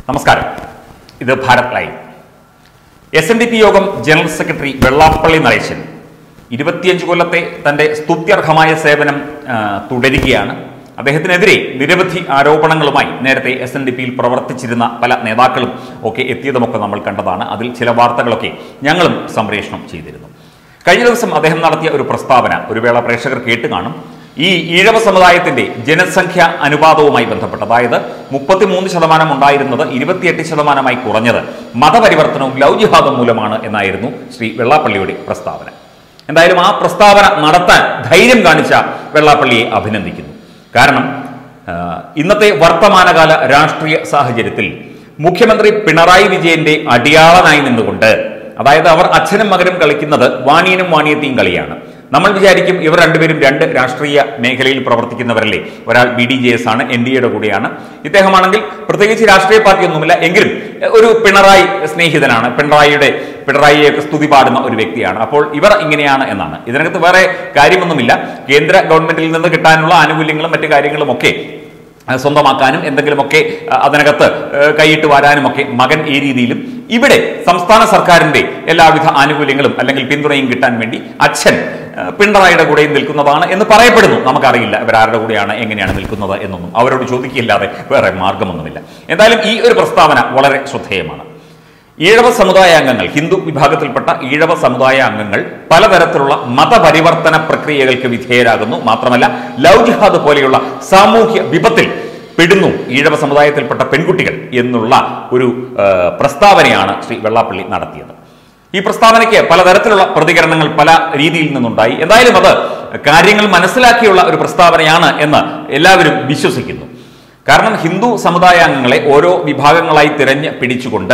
നമസ്കാരം ഇത് Bharat live S N D P യോഗം ജനറൽ സെക്രട്ടറി വെള്ളാപ്പള്ളി നരേശൻ ഇരുപത്തിയഞ്ച് കൊല്ലത്തെ തന്റെ സ്തുത്യർഹമായ സേവനം ആ, തുടരുകയാണ് അദ്ദേഹത്തിനെതിരെ നിരവധി ആരോപണങ്ങളുമായി നേരത്തെ എസ് എൻ ഡി പിയിൽ പ്രവർത്തിച്ചിരുന്ന പല നേതാക്കളും ഒക്കെ എത്തിയതുമൊക്കെ നമ്മൾ കണ്ടതാണ് അതിൽ ചില വാർത്തകളൊക്കെ ഞങ്ങളും സംപ്രേഷണം ചെയ്തിരുന്നു കഴിഞ്ഞ ദിവസം അദ്ദേഹം നടത്തിയ ഒരു പ്രസ്താവന ഒരു വേള പ്രേക്ഷകർ കേട്ട് കാണും ഈ ഈഴവ സമുദായത്തിന്റെ ജനസംഖ്യ അനുപാതവുമായി ബന്ധപ്പെട്ട് അതായത് മുപ്പത്തിമൂന്ന് ശതമാനം ഉണ്ടായിരുന്നത് ഇരുപത്തിയെട്ട് ശതമാനമായി കുറഞ്ഞത് മതപരിവർത്തനവും ലവ് ജിഹാദും മൂലമാണ് എന്നായിരുന്നു ശ്രീ വെള്ളാപ്പള്ളിയുടെ പ്രസ്താവന എന്തായാലും ആ പ്രസ്താവന നടത്താൻ ധൈര്യം കാണിച്ച വെള്ളാപ്പള്ളിയെ അഭിനന്ദിക്കുന്നു കാരണം ആ, ഇന്നത്തെ വർത്തമാനകാല രാഷ്ട്രീയ സാഹചര്യത്തിൽ മുഖ്യമന്ത്രി പിണറായി വിജയന്റെ അടിയാളനായി നിന്നുകൊണ്ട് അതായത് അവർ അച്ഛനും മകനും കളിക്കുന്നത് വാണിയനും വാണിയത്തെയും കളിയാണ് നമ്മൾ വിചാരിക്കും ഇവർ രണ്ടുപേരും രണ്ട് രാഷ്ട്രീയ മേഖലയിൽ പ്രവർത്തിക്കുന്നവരല്ലേ ഒരാൾ ബി ഡി ജെ എസ് ആണ് എൻ ഡി എയുടെ കൂടെയാണ് ഇദ്ദേഹമാണെങ്കിൽ പ്രത്യേകിച്ച് രാഷ്ട്രീയ പാർട്ടിയൊന്നുമില്ല എങ്കിലും എഹ്, ഒരു പിണറായി സ്നേഹിതനാണ് പിണറായിയുടെ പിണറായിയൊക്കെ സ്തുതി പാടുന്ന ഒരു വ്യക്തിയാണ് അപ്പോൾ ഇവർ ഇങ്ങനെയാണ് എന്നാണ് ഇതിനകത്ത് വേറെ കാര്യമൊന്നുമില്ല കേന്ദ്ര ഗവൺമെന്റിൽ നിന്ന് കിട്ടാനുള്ള ആനുകൂല്യങ്ങളും മറ്റു കാര്യങ്ങളും ഒക്കെ ആ, സ്വന്തമാക്കാനും എന്തെങ്കിലുമൊക്കെ ആ, അതിനകത്ത് ആ, കൈയിട്ട് വരാനുമൊക്കെ മകൻ ഈ രീതിയിലും ഇവിടെ സംസ്ഥാന സർക്കാരിന്റെ എല്ലാവിധ ആനുകൂല്യങ്ങളും അല്ലെങ്കിൽ പിന്തുണയും കിട്ടാൻ വേണ്ടി അച്ഛൻ ആ, പിണറായിയുടെ കൂടെയും നിൽക്കുന്നതാണ് എന്ന് പറയപ്പെടുന്നു നമുക്കറിയില്ല ഇവരാരുടെ കൂടെയാണ് എങ്ങനെയാണ് നിൽക്കുന്നത് എന്നൊന്നും അവരോട് ചോദിക്കില്ലാതെ വേറെ മാർഗമൊന്നുമില്ല എന്തായാലും ഈ ഒരു പ്രസ്താവന വളരെ ശ്രദ്ധേയമാണ് ഈഴവ സമുദായ അംഗങ്ങൾ ഹിന്ദു വിഭാഗത്തിൽപ്പെട്ട ഈഴവ സമുദായ അംഗങ്ങൾ പലതരത്തിലുള്ള മതപരിവർത്തന പ്രക്രിയകൾക്ക് വിധേയരാകുന്നു മാത്രമല്ല ലവ് ജിഹാദ് പോലെയുള്ള സാമൂഹ്യ വിപത്തിൽ പെടുന്നു ഈഴവ സമുദായത്തിൽപ്പെട്ട പെൺകുട്ടികൾ എന്നുള്ള ഒരു ആ, പ്രസ്താവനയാണ് ശ്രീ വെള്ളാപ്പള്ളി നടത്തിയത് ഈ പ്രസ്താവനയ്ക്ക് പലതരത്തിലുള്ള പ്രതികരണങ്ങൾ പല രീതിയിൽ നിന്നുണ്ടായി എന്തായാലും അത് കാര്യങ്ങൾ മനസ്സിലാക്കിയുള്ള ഒരു പ്രസ്താവനയാണ് എന്ന് എല്ലാവരും വിശ്വസിക്കുന്നു കാരണം ഹിന്ദു സമുദായാംഗങ്ങളെ ഓരോ വിഭാഗങ്ങളായി തിരഞ്ഞ് പിടിച്ചുകൊണ്ട്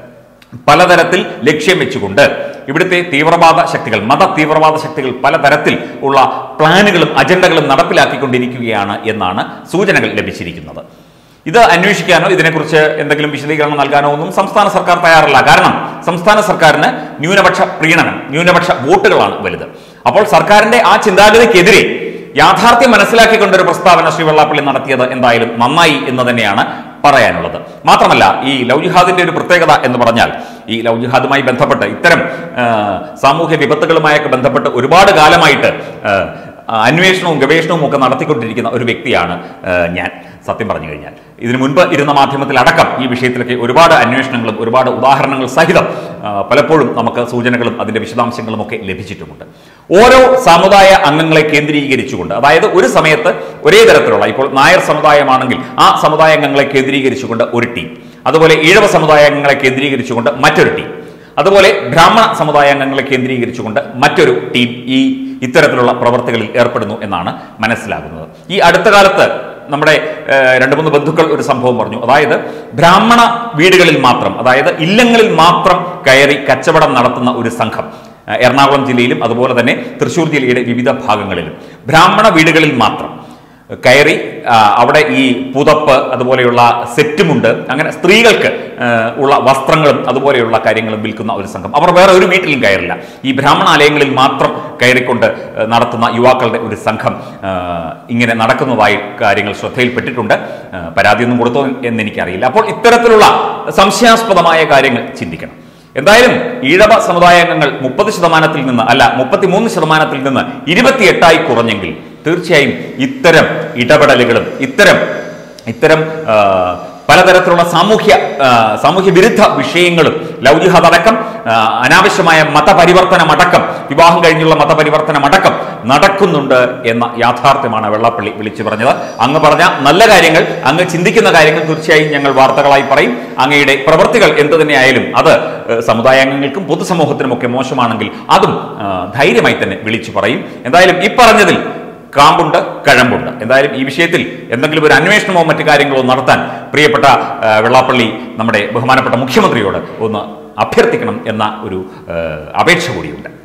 പലതരത്തിൽ ലക്ഷ്യം വെച്ചുകൊണ്ട് ഇവിടുത്തെ തീവ്രവാദ ശക്തികൾ മത തീവ്രവാദ ശക്തികൾ പലതരത്തിൽ ഉള്ള പ്ലാനുകളും അജണ്ടകളും നടപ്പിലാക്കിക്കൊണ്ടിരിക്കുകയാണ് എന്നാണ് സൂചനകൾ ലഭിച്ചിരിക്കുന്നത് ഇത് അന്വേഷിക്കാനോ ഇതിനെക്കുറിച്ച് എന്തെങ്കിലും വിശദീകരണം നൽകാനോ ഒന്നും സംസ്ഥാന സർക്കാർ തയ്യാറല്ല കാരണം സംസ്ഥാന സർക്കാരിന് ന്യൂനപക്ഷ പ്രീണനം ന്യൂനപക്ഷ വോട്ടുകളാണ് വലുത് അപ്പോൾ സർക്കാരിന്റെ ആ ചിന്താഗതിക്കെതിരെ യാഥാർത്ഥ്യം മനസ്സിലാക്കിക്കൊണ്ടൊരു പ്രസ്താവന ശ്രീ വെള്ളാപ്പള്ളി നടത്തിയത് എന്തായാലും നന്നായി എന്ന് തന്നെയാണ് പറയാനുള്ളത് മാത്രമല്ല ഈ ലവ് ജിഹാദിന്റെ ഒരു പ്രത്യേകത എന്ന് പറഞ്ഞാൽ ഈ ലവ് ജിഹാദുമായി ബന്ധപ്പെട്ട് ഇത്തരം ആ, സാമൂഹ്യ വിപത്തുകളുമായൊക്കെ ബന്ധപ്പെട്ട് ഒരുപാട് കാലമായിട്ട് ആ, അന്വേഷണവും ഗവേഷണവും ഒക്കെ നടത്തിക്കൊണ്ടിരിക്കുന്ന ഒരു വ്യക്തിയാണ് ആ, ഞാൻ സത്യം പറഞ്ഞു കഴിഞ്ഞാൽ ഇതിനു മുൻപ് ഇരുന്ന മാധ്യമത്തിൽ അടക്കം ഈ വിഷയത്തിലൊക്കെ ഒരുപാട് അന്വേഷണങ്ങളും ഒരുപാട് ഉദാഹരണങ്ങൾ സഹിതം ആ, പലപ്പോഴും നമുക്ക് സൂചനകളും അതിന്റെ വിശദാംശങ്ങളും ഒക്കെ ലഭിച്ചിട്ടുമുണ്ട് ഓരോ സമുദായ അംഗങ്ങളെ കേന്ദ്രീകരിച്ചുകൊണ്ട് അതായത് ഒരു സമയത്ത് ഒരേ തരത്തിലുള്ള ഇപ്പോൾ നായർ സമുദായമാണെങ്കിൽ ആ സമുദായ അംഗങ്ങളെ കേന്ദ്രീകരിച്ചുകൊണ്ട് ഒരു ടീം അതുപോലെ ഈഴവ സമുദായ അംഗങ്ങളെ കേന്ദ്രീകരിച്ചുകൊണ്ട് മറ്റൊരു ടീം അതുപോലെ ബ്രാഹ്മണ സമുദായ അംഗങ്ങളെ കേന്ദ്രീകരിച്ചുകൊണ്ട് മറ്റൊരു ടീം ഈ ഇത്തരത്തിലുള്ള പ്രവർത്തികളിൽ ഏർപ്പെടുന്നു എന്നാണ് മനസ്സിലാകുന്നത് ഈ അടുത്ത കാലത്ത് നമ്മുടെ ഏഹ്, രണ്ട് മൂന്ന് ബന്ധുക്കൾ ഒരു സംഭവം പറഞ്ഞു അതായത് ബ്രാഹ്മണ വീടുകളിൽ മാത്രം അതായത് ഇല്ലങ്ങളിൽ മാത്രം കയറി കച്ചവടം നടത്തുന്ന ഒരു സംഘം ഏഹ്, എറണാകുളം ജില്ലയിലും അതുപോലെ തന്നെ തൃശ്ശൂർ ജില്ലയുടെ വിവിധ ഭാഗങ്ങളിലും ബ്രാഹ്മണ വീടുകളിൽ മാത്രം കയറി ആ, അവിടെ ഈ പുതപ്പ് അതുപോലെയുള്ള സെറ്റുമുണ്ട് അങ്ങനെ സ്ത്രീകൾക്ക് ആ, ഉള്ള വസ്ത്രങ്ങളും അതുപോലെയുള്ള കാര്യങ്ങളും വിൽക്കുന്ന ഒരു സംഘം അവർ വേറെ ഒരു വീട്ടിലും കയറില്ല ഈ ബ്രാഹ്മണാലയങ്ങളിൽ മാത്രം കയറിക്കൊണ്ട് ആ, നടത്തുന്ന യുവാക്കളുടെ ഒരു സംഘം ആ, ഇങ്ങനെ നടക്കുന്നതായി കാര്യങ്ങൾ ശ്രദ്ധയിൽപ്പെട്ടിട്ടുണ്ട് ആ, പരാതിയൊന്നും കൊടുത്തോ എന്ന് എനിക്കറിയില്ല അപ്പോൾ ഇത്തരത്തിലുള്ള സംശയാസ്പദമായ കാര്യങ്ങൾ ചിന്തിക്കണം എന്തായാലും ഈഴവ സമുദായാംഗങ്ങൾ മുപ്പത് ശതമാനത്തിൽ നിന്ന് അല്ല മുപ്പത്തിമൂന്ന് ശതമാനത്തിൽ നിന്ന് ഇരുപത്തിയെട്ടായി കുറഞ്ഞെങ്കിൽ തീർച്ചയായും ഇത്തരം ഇടപെടലുകളും ഇത്തരം ഇത്തരം ആ, പലതരത്തിലുള്ള സാമൂഹ്യ ആ, സാമൂഹ്യ വിരുദ്ധ വിഷയങ്ങളും ലവ് ജിഹാദ് അടക്കം ആ, അനാവശ്യമായ മതപരിവർത്തനം അടക്കം വിവാഹം കഴിഞ്ഞുള്ള മതപരിവർത്തനം അടക്കം നടക്കുന്നുണ്ട് എന്ന യാഥാർത്ഥ്യമാണ് വെള്ളാപ്പള്ളി വിളിച്ചു പറഞ്ഞത് അങ്ങ് പറഞ്ഞ നല്ല കാര്യങ്ങൾ അങ്ങ് ചിന്തിക്കുന്ന കാര്യങ്ങൾ തീർച്ചയായും ഞങ്ങൾ വാർത്തകളായി പറയും അങ്ങയുടെ പ്രവൃത്തികൾ എന്ത് തന്നെയായാലും അത് ഏഹ്, സമുദായാംഗങ്ങൾക്കും പൊതുസമൂഹത്തിനും ഒക്കെ മോശമാണെങ്കിൽ അതും ആ, ധൈര്യമായി തന്നെ വിളിച്ചു പറയും എന്തായാലും ഈ പറഞ്ഞതിൽ കാമ്പുണ്ട് കഴമ്പുണ്ട് എന്തായാലും ഈ വിഷയത്തിൽ എന്തെങ്കിലും ഒരു അന്വേഷണമോ മറ്റു കാര്യങ്ങളോ നടത്താൻ പ്രിയപ്പെട്ട ആ, വെള്ളാപ്പള്ളി നമ്മുടെ ബഹുമാനപ്പെട്ട മുഖ്യമന്ത്രിയോട് ഒന്ന് അഭ്യർത്ഥിക്കണം എന്ന ഒരു ആ, അപേക്ഷ കൂടിയുണ്ട്